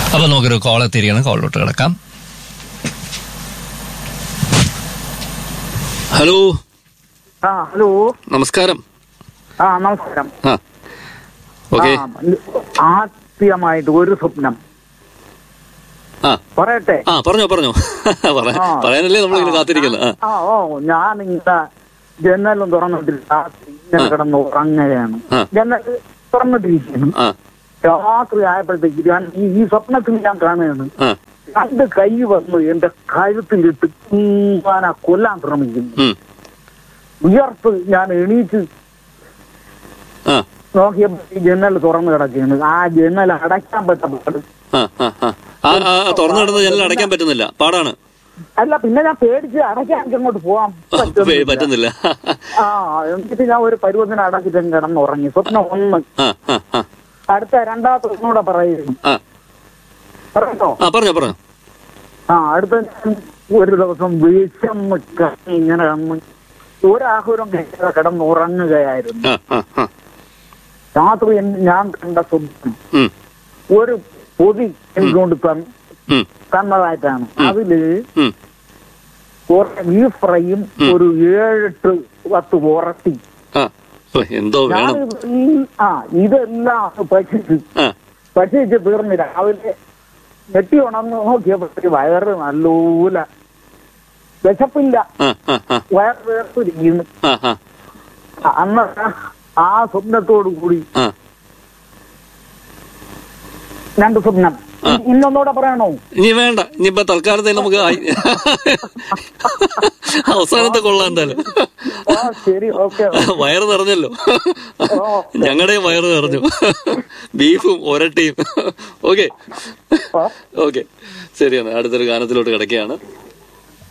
അപ്പൊ നമുക്കൊരു കോൾ എത്തിയിരിക്കണം കോളിലോട്ട് കിടക്കാം ഹലോ ആ ഹലോ നമസ്കാരം ആ നമസ്കാരം ആ ഓക്കെ ആ, ആദ്യമായിട്ട് ഒരു സ്വപ്നം ആ പറയട്ടെ ആ പറഞ്ഞോ പറഞ്ഞോ പറ- ആ. പറയാനല്ലേ നമ്മളിങ്ങനെ കാത്തിരിക്കുന്നത് ആ ആ ഓ ഞാൻ ഇങ്ങനെ ജനലും തുറന്നിട്ടില്ല രാത്രി ഇങ്ങനെ ആ. കിടന്ന് ഉറങ്ങുകയാണ് ആ. ജനൽ തുറന്നിട്ടിരിക്കുന്നു ആ രാത്രി ആയപ്പോഴത്തേക്ക് ഞാൻ ഈ ഈ സ്വപ്നത്തിൽ ഞാൻ കാണുകയാണ് ആ രണ്ട് കൈ വന്ന് എന്റെ കഴുത്തിലിട്ട് കുമ്പാന കൊല്ലാൻ ശ്രമിക്കുന്നു ഉം. ഉയർത്ത് ഞാൻ എണീറ്റ് ആ നോക്കിയപ്പോ ഈ ജനൽ തുറന്നു കിടക്കുകയാണ് ആ ജനൽ അടയ്ക്കാൻ പറ്റപ്പെട്ടത് ആ ആ ആ ആ ആ ആ, തുറന്നു കിടന്ന് ജനൽ അടയ്ക്കാൻ പറ്റുന്നില്ല പാടാണ് അല്ല പിന്നെ ഞാൻ പേടിച്ച് അടയ്ക്കാൻ എനിക്ക് അങ്ങോട്ട് പോവാൻ പറ്റുന്നില്ല. പറ്റുന്നില്ല ആ എന്നിട്ട് ഞാൻ ഒരു പരുവത്തിന് അടച്ചിട്ട് കിടന്ന് ഉറങ്ങി സ്വപ്നം ഒന്ന് ആ ആ ആ അടുത്ത രണ്ടാമത്തെ ഒന്നുകൂടെ പറയുന്നു ആ പറഞ്ഞോ ആ പറഞ്ഞോ പറഞ്ഞോ ആ അടുത്ത ഞാൻ ഒരു ദിവസം വിഷമ് കണ്ണി ഇങ്ങനെ കണ്ണ് ഒരാഹുരം കഴിക്കാതെ കിടന്ന് ഉറങ്ങുകയായിരുന്നു ആ ആ ആ രാത്രി എൻ- ഞാൻ കണ്ട സ്വപ്നം ഉം, ഒരു പൊതി എനിക്കൊണ്ട് തന്ന ഉം, തന്നതായിട്ടാണ് അതില് ഉം. കുറെ ബീഫ് ഫ്രൈയും ഒരു ഏഴെട്ട് പത്ത് ഉറട്ടി ആ ഓ, എന്തോ ഞാൻ വേണം ഈ ആ ഇതെല്ലാം ഭക്ഷിച്ചു ആ ഭക്ഷിച്ച് തീർന്ന് രാവിലെ നെട്ടി ഉണർന്ന് നോക്കിയപ്പോഴത്തേക്ക് വയറ് നല്ലൂല വിശപ്പില്ല ആ ആ ആ വയറ് വേർത്തിരിക്കുന്നു ആ ആ അന്ന് ആ സ്വപ്നത്തോടു കൂടി ആ രണ്ട് സ്വപ്നം ആ. ഇന്നൊന്നുകൂടെ പറയണോ ഇനി വേണ്ട ഇനിയിപ്പോ തൽക്കാലത്തെ നമുക്ക് ആയി. അവസാനത്തെ കൊള്ളാം എന്തായാലും ആ ശരി ഓക്കെ വയറ് നിറഞ്ഞല്ലോ ഞങ്ങളുടെയും വയറ് നിറഞ്ഞു ബീഫും ഒരട്ടിയും ഓക്കെ ഓക്കെ ശരി എന്നാ അടുത്തൊരു ഗാനത്തിലോട്ട് കിടക്കുകയാണ്